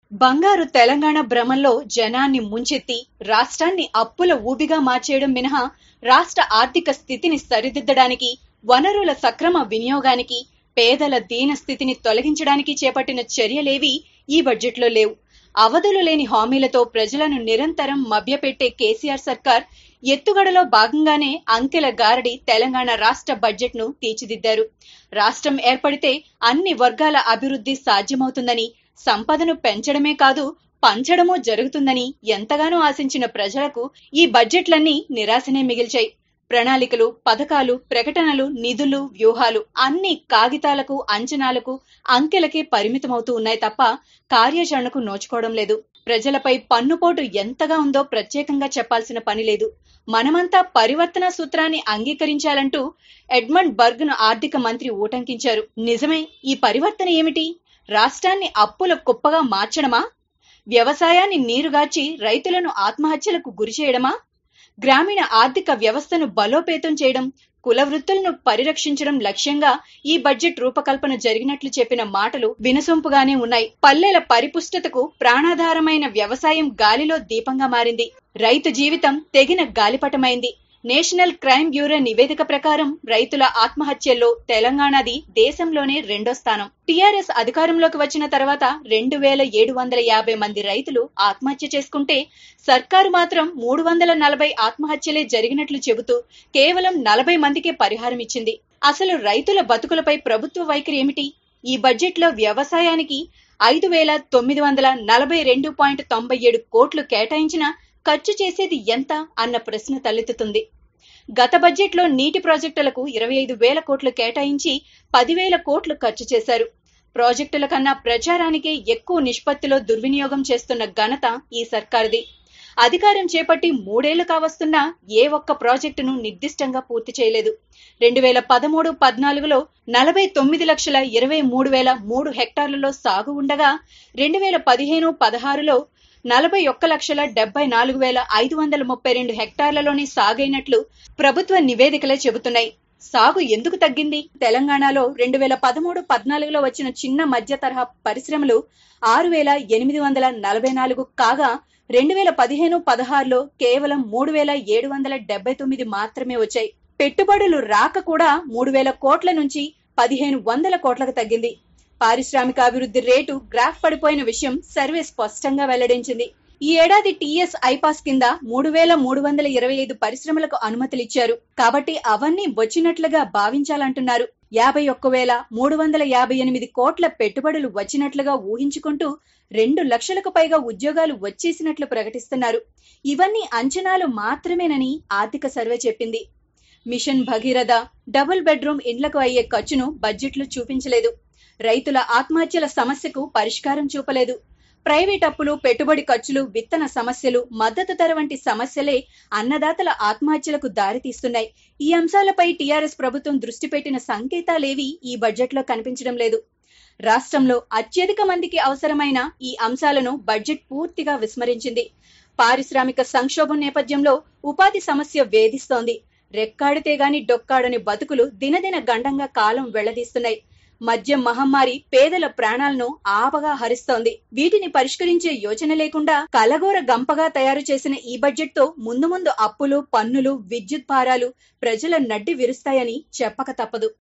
బంగారు తెలంగాణ భ్రమంలో జనాన్ని ముంచెత్తి రాష్ట్రాన్ని అప్పుల ఊబిగా మార్చేయడం మినహా రాష్ట్ర ఆర్థిక స్థితిని సరిదిద్దడానికి వనరుల సక్రమ వినియోగానికి పేదల దీన స్థితిని తొలగించడానికి చేపట్టిన చర్యలేవి ఈ బడ్జెట్లో లేవు అవధులు లేని హామీలతో ప్రజలను నిరంతరం మభ్యపెట్టే కేసీఆర్ సర్కార్ ఎత్తుగడలో భాగంగానే అంకెల గారడి తెలంగాణ రాష్ట్ర బడ్జెట్ ను తీర్చిదిద్దారు రాష్ట్రం ఏర్పడితే అన్ని వర్గాల అభివృద్ధి సాధ్యమవుతుందని సంపదను పెంచడమే కాదు పంచడమూ జరుగుతుందని ఎంతగానో ఆశించిన ప్రజలకు ఈ బడ్జెట్లన్నీ నిరాశనే మిగిల్చాయి ప్రణాళికలు పథకాలు ప్రకటనలు నిధులు వ్యూహాలు అన్ని కాగితాలకు అంచనాలకు అంకెలకే పరిమితమవుతూ ఉన్నాయి తప్ప కార్యాచరణకు నోచుకోవడం లేదు ప్రజలపై పన్నుపోటు ఎంతగా ఉందో ప్రత్యేకంగా చెప్పాల్సిన పని లేదు మనమంతా పరివర్తన సూత్రాన్ని అంగీకరించాలంటూ ఎడ్మండ్ బర్గ్ ను ఆర్థిక మంత్రి ఊటంకించారు నిజమే ఈ పరివర్తన ఏమిటి రాష్ట్రాన్ని అప్పుల కుప్పగా మార్చడమా వ్యవసాయాన్ని నీరుగార్చి రైతులను ఆత్మహత్యలకు గురి చేయడమా గ్రామీణ ఆర్థిక వ్యవస్థను బలోపేతం చేయడం కుల వృత్తులను పరిరక్షించడం లక్ష్యంగా ఈ బడ్జెట్ రూపకల్పన జరిగినట్లు చెప్పిన మాటలు వినసొంపుగానే ఉన్నాయి పల్లెల పరిపుష్టతకు ప్రాణాధారమైన వ్యవసాయం గాలిలో దీపంగా మారింది రైతు జీవితం తెగిన గాలిపటమైంది నేషనల్ క్రైమ్ బ్యూరో నివేదిక ప్రకారం రైతుల ఆత్మహత్యల్లో తెలంగాణది దేశంలోనే రెండో స్థానం టీఆర్ఎస్ అధికారంలోకి వచ్చిన తర్వాత రెండు వేల ఏడు వందల యాభై మంది రైతులు ఆత్మహత్య చేసుకుంటే సర్కారు మాత్రం మూడు వందల నలభై ఆత్మహత్యలే జరిగినట్లు చెబుతూ కేవలం నలభై మందికే పరిహారం ఇచ్చింది అసలు రైతుల బతుకులపై ప్రభుత్వ వైఖరి ఏమిటి ఈ బడ్జెట్ లో వ్యవసాయానికి ఐదు వేల తొమ్మిది వందల నలభై రెండు పాయింట్ తొంభై ఏడు కోట్లు కేటాయించిన ఖర్చు చేసేది ఎంత అన్న ప్రశ్న తలెత్తుతుంది గత బడ్జెట్లో నీటి ప్రాజెక్టులకు ఇరవై ఐదు వేల కోట్లు కేటాయించి పదివేల కోట్లు ఖర్చు చేశారు ప్రాజెక్టుల కన్నా ప్రచారానికే ఎక్కువ నిష్పత్తిలో దుర్వినియోగం చేస్తున్న ఘనత ఈ సర్కారుది అధికారం చేపట్టి మూడేళ్లు కావస్తున్నా ఏ ఒక్క ప్రాజెక్టును నిర్దిష్టంగా పూర్తి చేయలేదు రెండు వేల పదమూడు పద్నాలుగులో నలభై తొమ్మిది లక్షల ఇరవై మూడు వేల మూడు హెక్టార్లలో సాగు ఉండగా రెండు వేల పదిహేను పదహారులో నలభై ఒక్క లక్షల డెబ్బై నాలుగు వేల ఐదు వందల ముప్పై రెండు హెక్టార్లలోనే సాగైనట్లు ప్రభుత్వ నివేదికలే చెబుతున్నాయి సాగు ఎందుకు తగ్గింది తెలంగాణలో రెండు వేల పదమూడు పద్నాలుగులో వచ్చిన చిన్న మధ్య తరహా పరిశ్రమలు ఆరు వేల ఎనిమిది వందల నలభై నాలుగు కాగా రెండు వేల పదిహేను పదహారులో కేవలం మూడు వేల ఏడు వందల డెబ్బై తొమ్మిది మాత్రమే వచ్చాయి పెట్టుబడులు రాక కూడా మూడు వేల కోట్ల నుంచి పదిహేను వందల కోట్లకు తగ్గింది పారిశ్రామిక అభివృద్ధి రేటు గ్రాఫ్ పడిపోయిన విషయం సర్వే స్పష్టంగా వెల్లడించింది ఈ ఏడాది టీఎస్ ఐపాస్ కింద మూడు వేల మూడు వందల ఇరవై ఐదు పరిశ్రమలకు అనుమతులిచ్చారు కాబట్టి అవన్నీ వచ్చినట్లుగా భావించాలంటున్నారు యాభై ఒక్క వేల మూడు వందల యాభై ఎనిమిది కోట్ల పెట్టుబడులు వచ్చినట్లుగా ఊహించుకుంటూ రెండు లక్షలకు పైగా ఉద్యోగాలు వచ్చేసినట్లు ప్రకటిస్తున్నారు ఇవన్నీ అంచనాలు మాత్రమేనని ఆర్థిక సర్వే చెప్పింది మిషన్ భగీరథ డబుల్ బెడ్రూమ్ ఇండ్లకు అయ్యే ఖర్చును బడ్జెట్లో చూపించలేదు రైతుల ఆత్మహత్యల సమస్యకు పరిష్కారం చూపలేదు ప్రైవేట్ అప్పులు పెట్టుబడి ఖర్చులు విత్తన సమస్యలు మద్దతు ధర వంటి సమస్యలే అన్నదాతల ఆత్మహత్యలకు దారితీస్తున్నాయి ఈ అంశాలపై టీఆర్ఎస్ ప్రభుత్వం దృష్టి పెట్టిన సంకేతాలేవి ఈ బడ్జెట్లో కనిపించడం లేదు రాష్ట్రంలో అత్యధిక మందికి అవసరమైన ఈ అంశాలను బడ్జెట్ పూర్తిగా విస్మరించింది పారిశ్రామిక సంక్షోభం నేపథ్యంలో ఉపాధి సమస్య వేధిస్తోంది రెక్కాడితే గాని డొక్కాడని బతుకులు దినదిన గండంగా కాలం వెళ్లదీస్తున్నాయి మద్యం మహమ్మారి పేదల ప్రాణాలను ఆపగా హరిస్తోంది వీటిని పరిష్కరించే యోచన లేకుండా కలగోర గంపగా తయారు చేసిన ఈ బడ్జెట్ తో ముందు ముందు అప్పులు పన్నులు విద్యుత్ భారాలు ప్రజల నడ్డి విరుస్తాయని చెప్పక తప్పదు